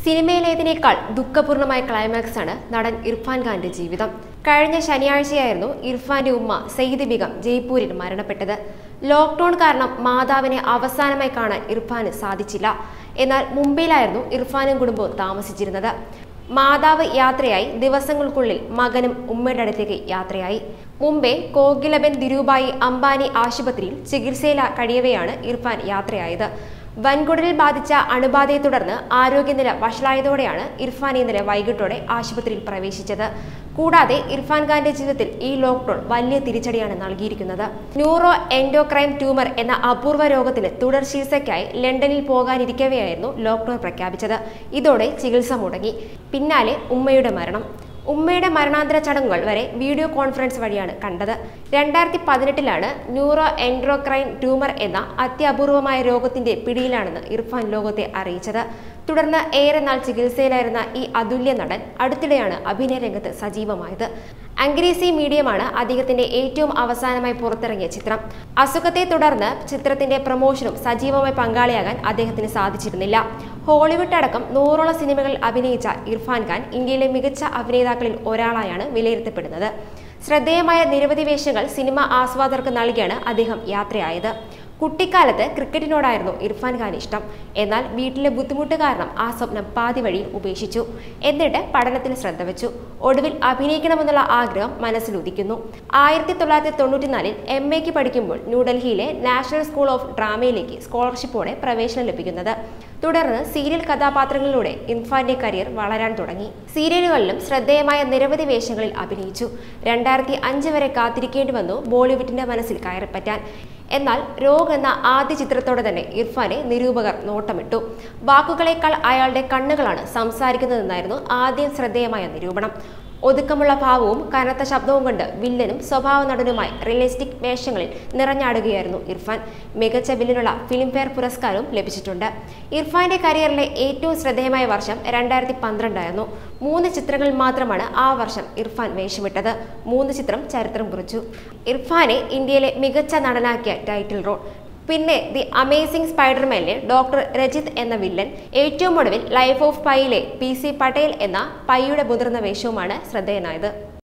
സിനിമയിലേതിനേക്കാൾ ദുഃഖപൂർണമായ climax ആണ് നടൻ ഇർഫാൻ ഖാന്റെ ജീവിതം കഴിഞ്ഞ ശനിയാഴ്ചയായിരുന്നു ഇർഫാന്റെ ഉമ്മ സയ്യിദ് ബിഗം ജയ്പൂരിൽ മരണപ്പെട്ടത് ലോക്ക്ഡൌൺ കാരണം മാതാവിനെ അവസാനമായി കാണാൻ ഇർഫാന് സാധിച്ചില്ല എന്നാൽ മുംബൈയിലായിരുന്നു ഇർഫാനും കുടുംബവും താമസിച്ചിരുന്നത് മാതാവ് യാത്രയായി ദിവസങ്ങൾക്കുള്ളിൽ മകനും ഉമ്മയുടെ അടുത്തേക്ക് യാത്രയായി മുംബൈ കോകിലബൻ ദിരൂബായി അംബാനി ആശുപത്രിയിൽ ചികിത്സയിൽ കഴിയവെയാണ് ഇർഫാൻ യാത്രയായത് വൻകുടലിൽ ബാധിച്ച അണുബാധയെ തുടർന്ന് ആരോഗ്യനില വഷളായതോടെയാണ് ഇർഫാൻ ഇന്നലെ വൈകിട്ടോടെ ആശുപത്രിയിൽ പ്രവേശിച്ചത് കൂടാതെ ഇർഫാൻ ഖാന്റെ ജീവിതത്തിൽ ഈ ലോക്ക്ഡൌൺ വലിയ തിരിച്ചടിയാണ് നൽകിയിരിക്കുന്നത് ന്യൂറോ എൻഡോക്രൈം ട്യൂമർ എന്ന അപൂർവ രോഗത്തിന് തുടർ ചികിത്സയ്ക്കായി ലണ്ടനിൽ പോകാനിരിക്കവെയായിരുന്നു ലോക്ക്ഡൌൺ പ്രഖ്യാപിച്ചത് ഇതോടെ ചികിത്സ മുടങ്ങി പിന്നാലെ ഉമ്മയുടെ മരണം ഉമ്മയുടെ മരണാന്തര ചടങ്ങുകൾ വരെ വീഡിയോ കോൺഫറൻസ് വഴിയാണ് കണ്ടത് രണ്ടായിരത്തി പതിനെട്ടിലാണ് ന്യൂറോ എൻഡ്രോക്രൈൻ ട്യൂമർ എന്ന അത്യപൂർവമായ രോഗത്തിന്റെ പിടിയിലാണെന്ന് ഇർഫാൻ ലോകത്തെ അറിയിച്ചത് തുടർന്ന് ഏറെ നാൾ ചികിത്സയിലായിരുന്ന ഈ അതുല്യ നടൻ അടുത്തിടെയാണ് അഭിനയ രംഗത്ത് സജീവമായത് അംഗ്രേസി മീഡിയമാണ് അദ്ദേഹത്തിന്റെ ഏറ്റവും അവസാനമായി പുറത്തിറങ്ങിയ ചിത്രം അസുഖത്തെ തുടർന്ന് ചിത്രത്തിന്റെ പ്രൊമോഷനും സജീവമായി പങ്കാളിയാകാൻ അദ്ദേഹത്തിന് സാധിച്ചിരുന്നില്ല ഹോളിവുഡ് അടക്കം നൂറോളം സിനിമകളിൽ അഭിനയിച്ച ഇർഫാൻ ഖാൻ ഇന്ത്യയിലെ മികച്ച അഭിനേതാക്കളിൽ ഒരാളായാണ് വിലയിരുത്തപ്പെടുന്നത് ശ്രദ്ധേയമായ നിരവധി വേഷങ്ങൾ സിനിമ ആസ്വാദകർക്ക് നൽകിയാണ് അദ്ദേഹം യാത്രയായത് കുട്ടിക്കാലത്ത് ക്രിക്കറ്റിനോടായിരുന്നു ഇർഫാൻ ഖാൻ ഇഷ്ടം എന്നാൽ വീട്ടിലെ ബുദ്ധിമുട്ട് കാരണം ആ സ്വപ്നം പാതി വഴിയിൽ ഉപേക്ഷിച്ചു എന്നിട്ട് പഠനത്തിൽ ശ്രദ്ധ വെച്ചു ഒടുവിൽ അഭിനയിക്കണമെന്നുള്ള ആഗ്രഹം മനസ്സിലുദിക്കുന്നു ആയിരത്തി തൊള്ളായിരത്തി തൊണ്ണൂറ്റിനാലിൽ എം എക്ക് പഠിക്കുമ്പോൾ ന്യൂഡൽഹിയിലെ നാഷണൽ സ്കൂൾ ഓഫ് ഡ്രാമയിലേക്ക് സ്കോളർഷിപ്പോടെ പ്രവേശനം ലഭിക്കുന്നത് തുടർന്ന് സീരിയൽ കഥാപാത്രങ്ങളിലൂടെ ഇർഫാന്റെ കരിയർ വളരാൻ തുടങ്ങി സീരിയലുകളിലും ശ്രദ്ധേയമായ നിരവധി വേഷങ്ങളിൽ അഭിനയിച്ചു രണ്ടായിരത്തി അഞ്ച് വരെ കാത്തിരിക്കേണ്ടി വന്നു ബോളിവുഡിന്റെ മനസ്സിൽ കയറിപ്പറ്റാൻ എന്നാൽ രോഗ് എന്ന ആദ്യ ചിത്രത്തോടെ തന്നെ ഇർഫാനെ നിരൂപകർ നോട്ടമിട്ടു വാക്കുകളേക്കാൾ അയാളുടെ കണ്ണുകളാണ് സംസാരിക്കുന്നതെന്നായിരുന്നു ആദ്യം ശ്രദ്ധേയമായ നിരൂപണം ഒതുക്കമുള്ള ഭാവവും കനത്ത ശബ്ദവും കൊണ്ട് വില്ലനും സ്വഭാവ നടനുമായി റിയലിസ്റ്റിക് വേഷങ്ങളിൽ നിറഞ്ഞാടുകയായിരുന്നു ഇർഫാൻ മികച്ച വില്ലനുള്ള ഫിലിംഫെയർ പുരസ്കാരവും ലഭിച്ചിട്ടുണ്ട് ഇർഫാന്റെ കരിയറിലെ ഏറ്റവും ശ്രദ്ധേയമായ വർഷം രണ്ടായിരത്തി പന്ത്രണ്ടായിരുന്നു മൂന്ന് ചിത്രങ്ങളിൽ മാത്രമാണ് ആ വർഷം ഇർഫാൻ വേഷമിട്ടത് മൂന്ന് ചിത്രം ചരിത്രം കുറിച്ചു ഇർഫാനെ ഇന്ത്യയിലെ മികച്ച നടനാക്കിയ ടൈറ്റിൽ റോൾ പിന്നെ ദി അമേസിംഗ് സ്പൈഡർമാനിലെ ഡോക്ടർ രജിത് എന്ന വില്ലൻ ഏറ്റവും ഒടുവിൽ ലൈഫ് ഓഫ് പൈയിലെ പി സി പട്ടേൽ എന്ന പൈയുടെ മുതിർന്ന വേഷവുമാണ് ശ്രദ്ധേയനായത്